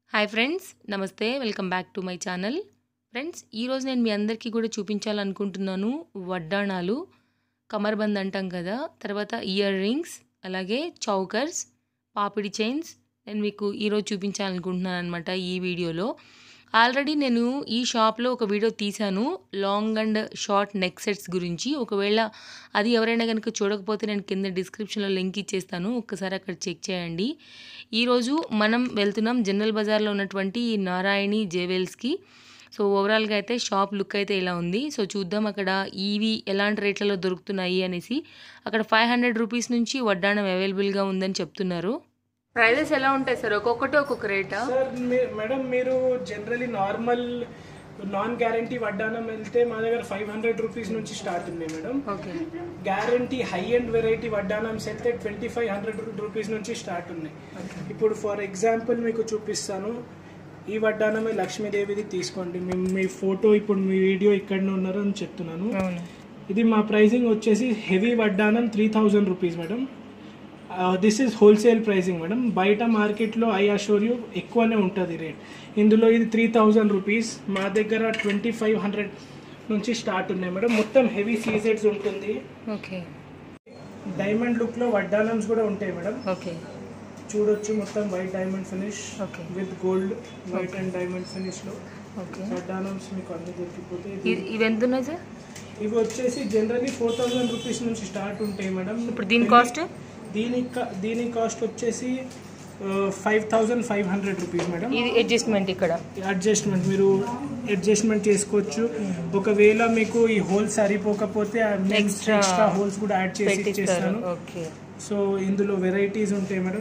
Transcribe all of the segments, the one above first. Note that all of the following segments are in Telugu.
హాయ్ ఫ్రెండ్స్ నమస్తే welcome back to my channel friends ఈరోజు నేను మీ అందరికీ కూడా చూపించాలనుకుంటున్నాను వడ్డాణాలు కమర్బంద్ అంటాం కదా తర్వాత ఇయర్ రింగ్స్ అలాగే చౌకర్స్ పాపిడి చైన్స్ నేను మీకు ఈరోజు చూపించాలనుకుంటున్నాను అనమాట ఈ వీడియోలో ఆల్రెడీ నేను ఈ షాప్లో ఒక వీడియో తీశాను long and short neck sets గురించి ఒకవేళ అది ఎవరైనా కనుక చూడకపోతే నేను కింద డిస్క్రిప్షన్లో లింక్ ఇచ్చేస్తాను ఒక్కసారి అక్కడ చెక్ చేయండి ఈరోజు మనం వెళ్తున్నాం జనరల్ బజార్లో ఉన్నటువంటి ఈ నారాయణి జేవెల్స్కి సో ఓవరాల్గా అయితే షాప్ లుక్ అయితే ఇలా ఉంది సో చూద్దాం అక్కడ ఇవి ఎలాంటి రేట్లలో దొరుకుతున్నాయి అనేసి అక్కడ ఫైవ్ హండ్రెడ్ రూపీస్ నుంచి వడ్డాణం అవైలబుల్గా ఉందని చెప్తున్నారు ప్రైజెస్ ఎలా ఉంటాయి సార్ ఒక్కొక్కటి ఒక్కొక్క రేటా సార్ మీ- మేడం మీరు జనరలీ నార్మల్ నాన్ గ్యారంటీ వడ్డానం వెళ్తే మా దగ్గర ఫైవ్ హండ్రెడ్ రూపీస్ నుంచి స్టార్ట్ ఉన్నాయి madam okay guarantee high and variety వడ్డానమ్స్ వెళ్తే ట్వంటీ ఫైవ్ హండ్రెడ్ రూపీస్ నుంచి స్టార్ట్ ఉన్నాయి ఇప్పుడు ఫర్ ఎగ్జాంపుల్ మీకు చూపిస్తాను ఈ వడ్డానమే లక్ష్మీదేవిది తీసుకోండి మేము మీ ఫోటో ఇప్పుడు మీ వీడియో ఇక్కడనే ఉన్నారు అని చెప్తున్నాను అవును ఇది మా ప్రైసింగ్ వచ్చేసి హెవీ వడ్డానం three thousand rupees madam this is wholesale pricing madam బయట మార్కెట్లో ఐ అషోర్ యూ ఎక్కువనే ఉంటుంది రేట్ ఇందులో ఇది త్రీ థౌజండ్ రూపీస్ మా దగ్గర ట్వంటీ ఫైవ్ హండ్రెడ్ నుంచి స్టార్ట్ ఉన్నాయి మేడం మొత్తం హెవీ సీజెట్స్ ఉంటుంది ఓకే డైమండ్ లుక్లో వడ్డానమ్స్ కూడా ఉంటాయి మేడం ఓకే చూడొచ్చు మొత్తం white diamond finish okay with gold white and diamond ఫినిష్లో ఓకే వడ్డానమ్స్ మీకు అన్ని దొరికిపోతే ఇవి ఎంత ఉన్నాయి సార్ ఇవి వచ్చేసి జనరల్లీ ఫోర్ థౌజండ్ రూపీస్ నుంచి స్టార్ట్ ఉంటాయి మేడం ఇప్పుడు దీని కాస్ట్ దీని కా- దీని కాస్ట్ వచ్చేసి five thousand five hundred rupees madam ఇది అడ్జస్ట్మెంట్ ఇక్కడ అడ్జస్ట్మెంట్ మీరు అడ్జస్ట్మెంట్ చేసుకోవచ్చు ఒకవేళ మీకు ఈ హోల్స్ సరిపోకపోతే Extra ఎక్స్ట్రా హోల్స్ కూడా యాడ్ చేసి పెట్టిస్తారు ఇచ్చేస్తాను ఓకే సో ఇందులో వెరైటీస్ ఉంటాయి మేడం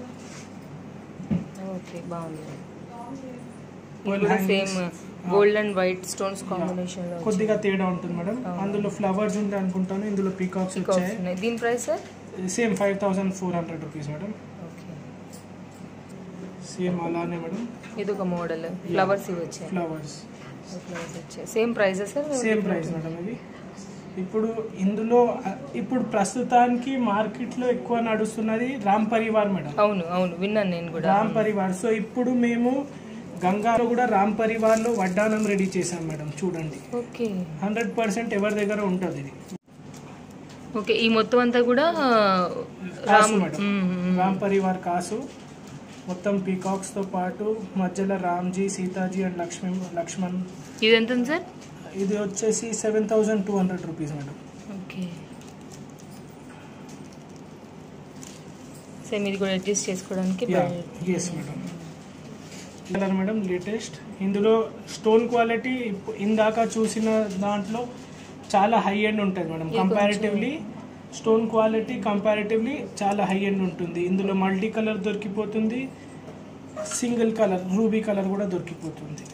ఓకే బాగుంది Well, ఇది కూడా hangings. Same gold and white stones combination లో కొద్దిగా తేడా ఉంటుంది మేడం అందులో ఫ్లవర్స్ ఉంటాయి అనుకుంటాను ఇందులో పీకాక్స్ Peacocks వచ్చాయి ఉన్నాయి దీని price sir same five thousand four hundred rupees madam okay same అలానే మేడం ఇది ఒక మోడల్ ఫ్లవర్స్ ఇవి వచ్చాయి ఫ్లవర్స్ ఫ్లవర్స్ వచ్చాయి same price sir same price madam ఇది ఇప్పుడు ఇందులో అ, ఇప్పుడు ప్రస్తుతానికి మార్కెట్లో ఎక్కువ నడుస్తున్నది రామ్ పరివార్ మేడం అవును అవును విన్నాను నేను కూడా రామ్ పరివార్ సో ఇప్పుడు మేము గంగాలో కూడా రామ్ పరివార్లో వడ్డానం రెడీ చేసాం మేడం చూడండి ఓకే హండ్రెడ్ పర్సెంట్ ఎవరి దగ్గర ఉంటుంది ఇది ఓకే ఈ మొత్తం అంతా కూడా కాసు మేడం రామ్ పరివార్ కాసు మొత్తం పీకాక్స్ తో పాటు మధ్యలో రామ్జీ సీతాజీ అండ్ లక్ష్మీ లక్ష్మణ్ ఇది ఎంత ఉంది సార్ ఇది వచ్చేసి seven thousand two hundred rupees madam okay same ఇది కూడా అడ్జస్ట్ చేసుకోవడానికి yes madam colour madam latest ఇందులో స్టోన్ క్వాలిటీ ఇప్పు- ఇందాక చూసిన దాంట్లో చాలా హై ఎండ్ ఉంటుంది madam comparatively stone quality comparatively చాలా హై ఎండ్ ఉంటుంది ఇందులో మల్టీ కలర్ దొరికిపోతుంది సింగిల్ కలర్ రూబీ కలర్ కూడా దొరికిపోతుంది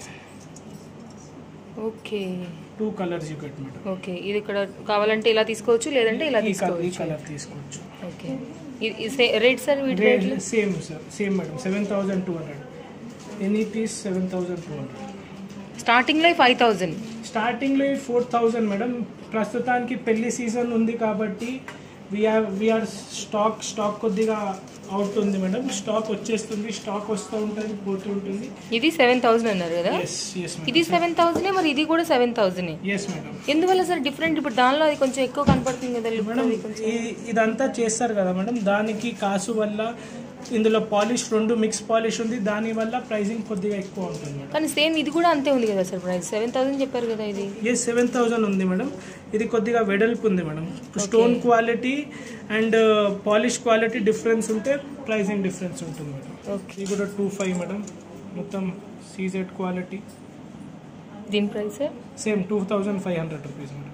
okay two colours you get madam okay ఇది ఇక్కడ కావాలంటే ఇలా తీసుకోవచ్చు లేదంటే ఇలా ఈ కలర్ ఈ తీసుకోవచ్చు కలర్ తీసుకోవచ్చు ఓకే ఇది రేట్ సార్ వీటి రేట్ రేట్లు same sir same madam seven thousand two hundred any piece seven thousand two hundred స్టార్టింగ్లో ఫైవ్ థౌజండ్ స్టార్టింగ్లో ఫోర్ థౌజండ్ మేడం ప్రస్తుతానికి పెళ్లి సీజన్ ఉంది కాబట్టి వీఆర్ వీఆర్ స్టాక్ స్టాక్ కొద్దిగా అవుట్ ఉంది మేడం స్టాక్ వచ్చేస్తుంది స్టాక్ వస్తూ ఉంటుంది పోతూ ఉంటుంది ఇది సెవెన్ థౌజండ్ అన్నారు కదా ఎస్ ఎస్ ఇది సెవెన్ థౌజండ్ మరి ఇది కూడా సెవెన్ థౌజండ్ ఎస్ మేడం ఎందువల్ల సార్ డిఫరెంట్ ఇప్పుడు దానిలో అది కొంచెం ఎక్కువ కనపడుతుంది కదా look మేడం అది కొంచెం ఈ- ఇదంతా చేస్తారు కదా మేడం దానికి కాసు వల్ల ఇందులో పాలిష్ రెండు మిక్స్ పాలిష్ ఉంది దాని వల్ల ప్రైసింగ్ కొద్దిగా ఎక్కువ ఉంటుంది మేడం కానీ సేమ్ ఇది కూడా అంతే ఉంది కదా సార్ ప్రైస్ సెవెన్ థౌసండ్ చెప్పారు కదా ఇది ఎస్ సెవెన్ థౌజండ్ ఉంది మేడం ఇది కొద్దిగా వెడల్పు ఉంది madam stone quality and polish quality difference ఉంటే ప్రైసింగ్ డిఫరెన్స్ ఉంటుంది మేడం ఓకే ఇది కూడా టూ ఫైవ్ మేడం మొత్తం సీజెడ్ క్వాలిటీ దీని price sir same two thousand five hundred rupees madam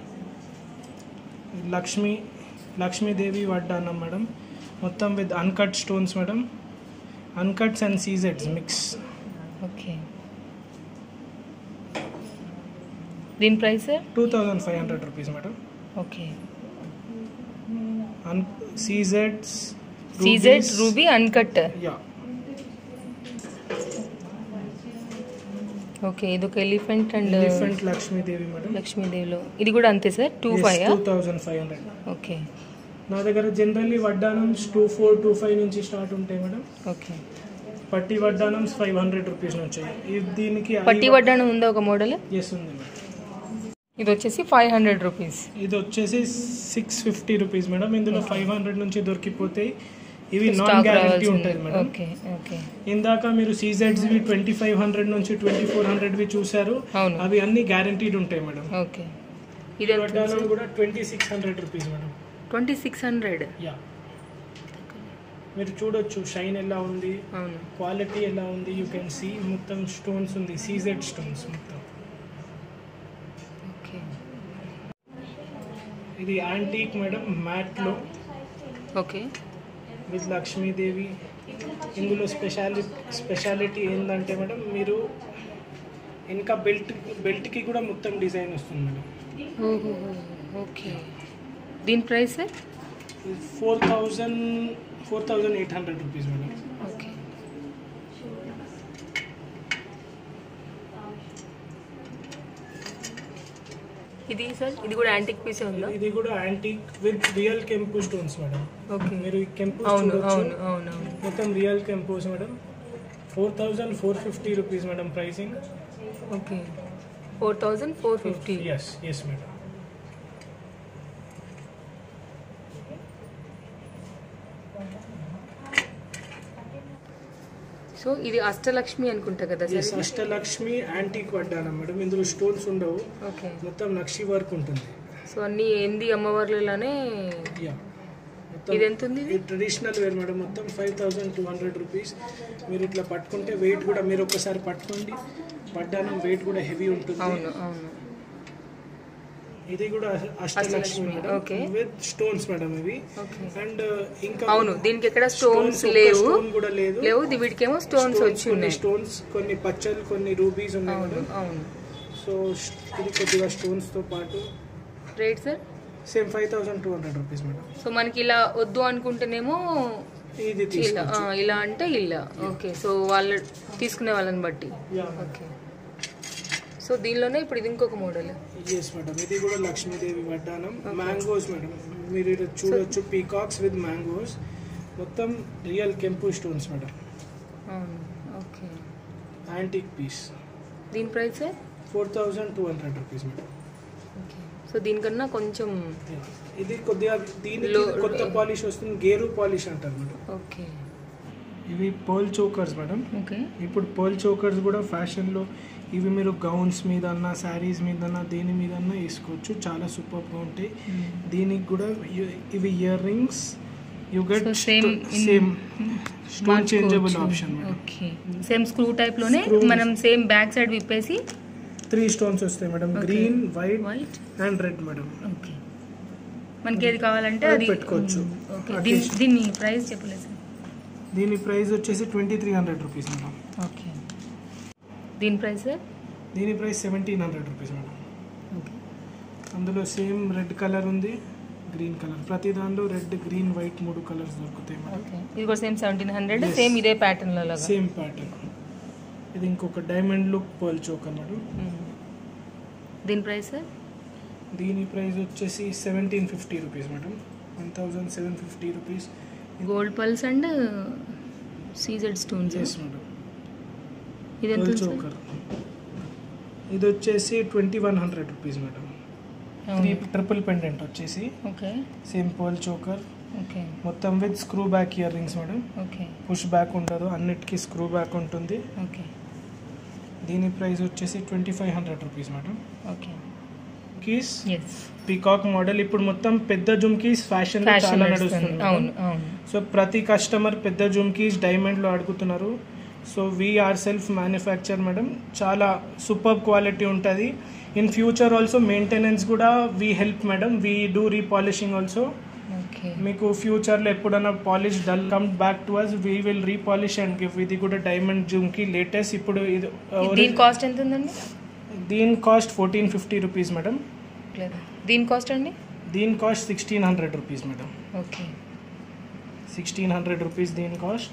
Lakshmi Lakshmidevi వడ్డానం మేడం మొత్తం with uncut stones madam uncuts and సీజెడ్స్ మిక్స్ ఓకే దీని price sir two thousand five hundred rupees madam okay అన్ సీజెడ్స్ CZ ruby uncut yeah okay ఇది ఒక elephant and elephant Lakshmidevi madam లక్ష్మీదేవిలో ఇది కూడా అంతే sir two five two thousand five hundred okay నా దగ్గర జనరల్లీ వడ్డానం టూ ఫోర్ టూ ఫైవ్ నుంచి స్టార్ట్ ఉంటాయి మేడం ఓకే పట్టి వడ్డానం ఫైవ్ హండ్రెడ్ రూపీస్ నుంచి ఇది దీనికి పట్టి వడ్డాణం ఉందా ఒక మోడల్ ఎస్ ఉంది మేడం ఇది వచ్చేసి ఫైవ్ హండ్రెడ్ రూపీస్ ఇది వచ్చేసి సిక్స్ ఫిఫ్టీ రూపీస్ మేడం ఇందులో ఫైవ్ హండ్రెడ్ నుంచి దొరికిపోతాయి ఇవి నాన్ స్టాక్ గ్యారంటీ రావాల్సింది ఉంటుంది మేడం ఓకే ఓకే ఇందాక మీరు సీజెడ్స్వి ట్వంటీ ఫైవ్ హండ్రెడ్ నుంచి ట్వంటీ ఫోర్ హండ్రెడ్వి చూసారు అవును అవి అన్ని గ్యారంటీడ్ ఉంటాయి మేడం ఓకే ఇది వడ్డానం కూడా twenty six hundred rupees madam twenty six hundred yeah మీరు చూడొచ్చు షైన్ ఎలా ఉంది అవును క్వాలిటీ ఎలా ఉంది యూ కెన్ సీ మొత్తం స్టోన్స్ ఉంది సీజెడ్ స్టోన్స్ మొత్తం ఓకే ఇది యాంటీక్ మేడం మ్యాట్లో ఓకే విత్ లక్ష్మీదేవి ఇందులో స్పెషాలి స్పెషాలిటీ ఏంటంటే మేడం మీరు ఇంకా బెల్ట్ బెల్ట్కి కూడా మొత్తం డిజైన్ వస్తుంది మేడం ఓహో ఓకే దీని price four thousand four thousand eight hundred rupees madam okay ఇది సార్ ఇది కూడా యాంటిక్ పీసే ఉందా ఇది కూడా యాంటీక్ విత్ రియల్ కెంపు స్టోన్స్ మేడం ఓకే మీరు ఈ కెంపు అవును చూడొచ్చు అవును అవును అవును మొత్తం రియల్ కెంపోస్ madam four thousand four fifty rupees madam pricing okay four thousand four fifty yes yes madam so ఇది అష్టలక్ష్మి అనుకుంటా కదా సార్ ఎస్ అష్టలక్ష్మి యాంటీక్ వడ్డానం మేడం ఇందులో స్టోన్స్ ఉండవు ఓకే మొత్తం నక్షి వర్క్ ఉంటుంది సో అన్ని ఏంది అమ్మవార్లలానే యా ఇది ఎంత ఉంది ఇది ట్రెడిషనల్ వేర్ మేడం మొత్తం five thousand two hundred rupees మీరు ఇట్లా పట్టుకుంటే వెయిట్ కూడా మీరు ఒకసారి పట్టుకోండి వడ్డానం వెయిట్ కూడా హెవీ ఉంటుంది అవును అవును ఇది కూడా Ashtalakshmi madam okay. With stones madam ఇవి ఓకే అండ్ ఇంకా అవును దీనికి ఎక్కడ స్టోన్స్ ఒక్క లేవు స్టోన్ కూడా లేదు లేవు ది- వీటికేమో స్టోన్స్ వచ్చి కొన్ని ఉన్నాయి స్టోన్స్ కొన్ని పచ్చలు కొన్ని రూబీస్ ఉన్నాయి అవును మేడం అవును సో ఇది కొద్దిగా స్టోన్స్ తో పాటు rate sir same five thousand two hundred rupees madam so మనకి ఇలా వద్దు అనుకుంటేనేమో ఇది ఇలా తీసుకో ఆ, ఇలా అంటే ఇలా ఓకే సో వాళ్ళు తీసుకునే వాళ్ళని బట్టి ఓకే సో దీనిలోనే ఇప్పుడు ఇది ఇంకొక మోడల్ ఎస్ మేడం ఇది కూడా లక్ష్మీదేవి వడ్డానం మ్యాంగోస్ మేడం మీరు ఇక్కడ చూడొచ్చు పీకాక్స్ విత్ మ్యాంగోస్ మొత్తం రియల్ కెంపు స్టోన్స్ మేడం అవును ఓకే యాంటిక్ పీస్ దీని price four thousand two hundred rupees madam okay so దీనికన్నా కొంచెం ఇది కొద్దిగా దీనికి Low- కొత్త పాలిష్ వస్తుంది గేరు పాలిష్ అంటారు మేడం ఓకే ఇవి పర్ల్ చోకర్స్ మేడం ఓకే ఇప్పుడు పర్ల్ చోకర్స్ కూడా ఫ్యాషన్లో ఇవి మీరు గౌన్స్ మీద అన్న శారీస్ మీద అన్న దేని మీద అన్న వేసుకోవచ్చు చాలా సూపర్గా ఉంటాయి దీనికి కూడా ఇ- ఇవి earrings you get So same in- same stone changeable option madam okay same screw type లోనే Screw. మనం సేమ్ బ్యాక్ సైడ్ విప్పేసి త్రీ స్టోన్స్ వస్తాయి madam Okay. Green white white and red madam okay మనకి ఏది కావాలంటే అది అది పెట్టుకోవచ్చు. ఓకే At దీని least. దీన్ని ప్రైస్ చెప్పలేదు సార్ దీని ప్రైస్ వచ్చేసి twenty three hundred rupees madam okay దీని ప్రైస్ సార్ దీని price seventeen hundred rupees madam okay అందులో సేమ్ రెడ్ కలర్ ఉంది గ్రీన్ కలర్ ప్రతి దానిలో రెడ్ గ్రీన్ వైట్ మూడు కలర్స్ దొరుకుతాయి మేడం ఓకే ఇది కూడా same seventeen hundred Yes. Same ఇదే ప్యాటర్న్ లో లాగా సేమ్ ప్యాటర్న్ ఇది ఇంకొక diamond look pearl choker madam hmm. దీని ప్రైస్ సార్ దీని ప్రైస్ వచ్చేసి seventeen fifty rupees madam one thousand seven fifty rupees gold పల్స్ and CZ stones yes madam ఇది ఎంత పర్ల్ ఉంది సార్? చోకర్ ఇది వచ్చేసి twenty one hundred rupees madam three అవును. ట్రిపుల్ పెండెంట్ వచ్చేసి okay same pearl choker okay మొత్తం with screw back earrings madam okay push back ఉండదు అన్నిటికీ స్క్రూ బ్యాక్ ఉంటుంది ఓకే దీని ప్రైస్ వచ్చేసి twenty five hundred rupees madam okay కీస్ ఎస్ పీకాక్ మోడల్ ఇప్పుడు మొత్తం పెద్ద జుమ్కీస్ ఫ్యాషన్ ఫ్యాషన్ చాలా నడుస్తుంది నడుస్తుంది అవును అవును సో ప్రతి కస్టమర్ పెద్ద జుమ్కీస్ డైమండ్ లో అడుగుతున్నారు so we are self manufacture madam చాలా సూపర్ క్వాలిటీ ఉంటుంది ఇన్ ఫ్యూచర్ ఆల్సో మెయింటెనెన్స్ కూడా we help madam we do repolishing also okay మీకు ఫ్యూచర్లో ఎప్పుడైనా polish dull come back to us we will repolish and give ఇది కూడా డైమండ్ జుమ్కి లేటెస్ట్ ఇప్పుడు ఇది దీని కాస్ట్ ఎంత ఉందండి దీని cost fourteen fifty rupees madam లేదా దీని కాస్ట్ అండి దీని cost sixteen hundred rupees madam okay sixteen hundred rupees దీని కాస్ట్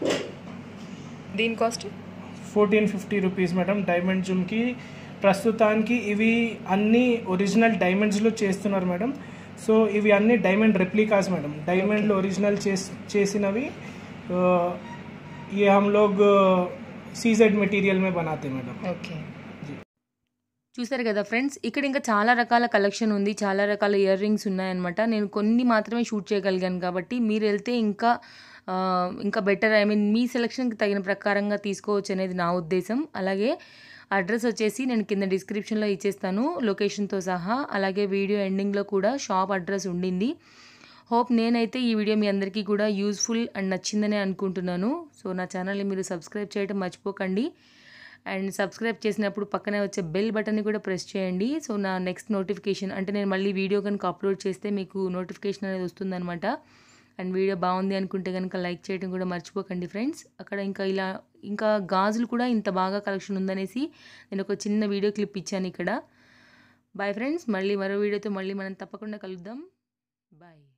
దీని cost fourteen fifty rupees madam diamond jhumki ప్రస్తుతానికి ఇవి అన్ని ఒరిజినల్ డైమండ్స్లో చేస్తున్నారు మేడం సో ఇవి అన్ని డైమండ్ రెప్లికాస్ మేడం డైమండ్లో ఒరిజినల్ చేస్ చేసినవి ఆ, ये हम लोग सीजेड मटेरियल में बनाते हैं मैडम ఓకే చూసారు కదా ఫ్రెండ్స్ ఇక్కడ ఇంకా చాలా రకాల కలెక్షన్ ఉంది చాలా రకాల ఇయర్ రింగ్స్ ఉన్నాయన్నమాట నేను కొన్ని మాత్రమే షూట్ చేయగలిగాను కాబట్టి మీరు వెళ్తే ఇంకా ఆ, ఇంకా బెటర్ ఐ మీన్ మీ సెలక్షన్కి తగిన ప్రకారంగా తీసుకోవచ్చు అనేది నా ఉద్దేశం అలాగే అడ్రస్ వచ్చేసి నేను కింద డిస్క్రిప్షన్లో ఇచ్చేస్తాను లొకేషన్తో సహా అలాగే వీడియో ఎండింగ్లో కూడా షాప్ అడ్రస్ ఉండింది హోప్ నేనైతే ఈ వీడియో మీ అందరికీ కూడా యూస్ఫుల్ అండ్ నచ్చిందనే అనుకుంటున్నాను సో నా ఛానల్ని మీరు సబ్స్క్రైబ్ చేయడం మర్చిపోకండి అండ్ సబ్స్క్రైబ్ చేసినప్పుడు పక్కనే వచ్చే బెల్ బటన్ని కూడా ప్రెస్ చేయండి సో నా నెక్స్ట్ నోటిఫికేషన్ అంటే నేను మళ్ళీ వీడియో కనుక అప్లోడ్ చేస్తే మీకు నోటిఫికేషన్ అనేది వస్తుందన్నమాట అండ్ వీడియో బాగుంది అనుకుంటే కనుక లైక్ చేయడం కూడా మర్చిపోకండి ఫ్రెండ్స్ అక్కడ ఇంకా ఇలా ఇంకా గాజులు కూడా ఇంత బాగా కలెక్షన్ ఉందనేసి నేను ఒక చిన్న వీడియో క్లిప్ ఇచ్చాను ఇక్కడ బాయ్ ఫ్రెండ్స్ మళ్ళీ మరో వీడియోతో మళ్ళీ మనం తప్పకుండా కలుద్దాం బాయ్